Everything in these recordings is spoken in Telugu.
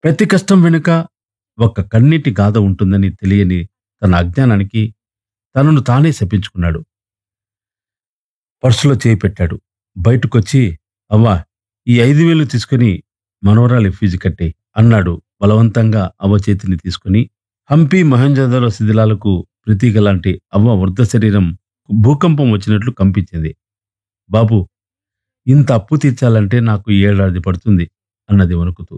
ప్రతి కష్టం వెనుక ఒక కన్నీటి గాథ ఉంటుందని తెలియని తన అజ్ఞానానికి తనను తానే శపించుకున్నాడు పర్సులో చేయి పెట్టాడు బయటకొచ్చి అవ్వా ఈ ఐదు వేలు తీసుకుని మనవరాలి ఫీజు కట్టే అన్నాడు బలవంతంగా అవ్వ చేతిని తీసుకుని హంపి మహంజదలో శిథిలాలకు ప్రతీక లాంటి అవ్వ వృద్ధ శరీరం భూకంపం వచ్చినట్లు కంపించింది బాబు ఇంత అప్పు తీర్చాలంటే నాకు ఏడాది పడుతుంది అన్నది వణుకుతూ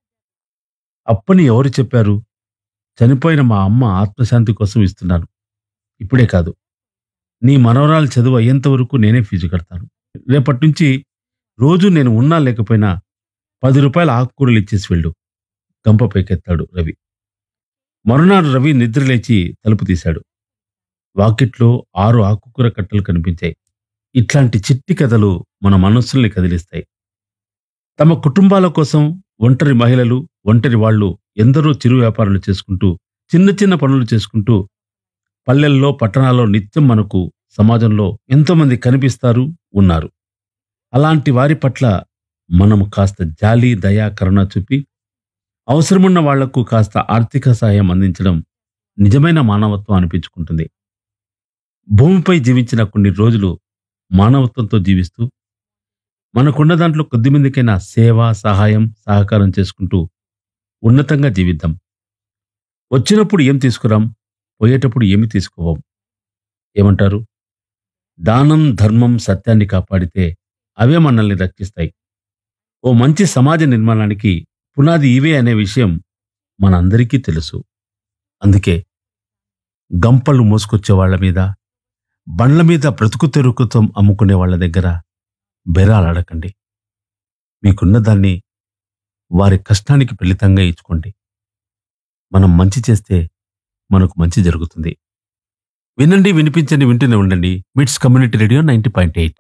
అప్పని ఎవరు చెప్పారు చనిపోయిన మా అమ్మ ఆత్మశాంతి కోసం ఇస్తున్నాను ఇప్పుడే కాదు నీ మనవరాలు చదువు అయ్యేంత వరకు నేనే ఫీజు కడతాను రేపటి నుంచి రోజు నేను ఉన్నా లేకపోయినా పది రూపాయల ఆకుకూరలు ఇచ్చేసి వెళ్ళు గంప పైకెత్తాడు రవి మరునాడు రవి నిద్రలేచి తలుపు తీశాడు వాకిట్లో ఆరు ఆకుకూర కట్టలు కనిపించాయి ఇట్లాంటి చిట్టి కథలు మన మనస్సుల్ని కదిలిస్తాయి తమ కుటుంబాల కోసం ఒంటరి మహిళలు ఒంటరి వాళ్ళు ఎందరో చిరు వ్యాపారాలు చేసుకుంటూ చిన్న చిన్న పనులు చేసుకుంటూ పల్లెల్లో పట్టణాల్లో నిత్యం మనకు సమాజంలో ఎంతోమంది కనిపిస్తారు ఉన్నారు అలాంటి వారి పట్ల మనము కాస్త జాలి దయ కరుణ చూపి అవసరమున్న వాళ్లకు కాస్త ఆర్థిక సహాయం అందించడం నిజమైన మానవత్వం అనిపించుకుంటుంది భూమిపై జీవించిన కొన్ని రోజులు మానవత్వంతో జీవిస్తూ మనకున్న దాంట్లో కొద్దిమందికైనా సేవ సహాయం సహకారం చేసుకుంటూ ఉన్నతంగా జీవిద్దాం వచ్చినప్పుడు ఏం తీసుకురాం పోయేటప్పుడు ఏమి తీసుకోవం ఏమంటారు దానం ధర్మం సత్యాన్ని కాపాడితే అవే మనల్ని రక్షిస్తాయి ఓ మంచి సమాజ నిర్మాణానికి పునాది ఇవే అనే విషయం మనందరికీ తెలుసు అందుకే గంపలు మోసుకొచ్చే వాళ్ళ మీద బండ్ల మీద బ్రతుకు తెరుకుతం అమ్ముకునే వాళ్ళ దగ్గర బెరాలాడకండి మీకున్న దాన్ని వారి కష్టానికి ఫలితంగా ఇచ్చుకోండి మనం మంచి చేస్తే మనకు మంచి జరుగుతుంది వినండి వినిపించండి వింటూనే ఉండండి MITS community radio ninety point eight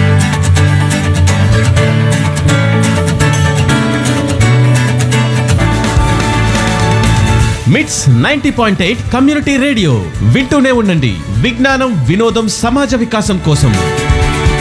MITS ninety point eight community radio వింటూనే ఉండండి విజ్ఞానం వినోదం సమాజ వికాసం కోసం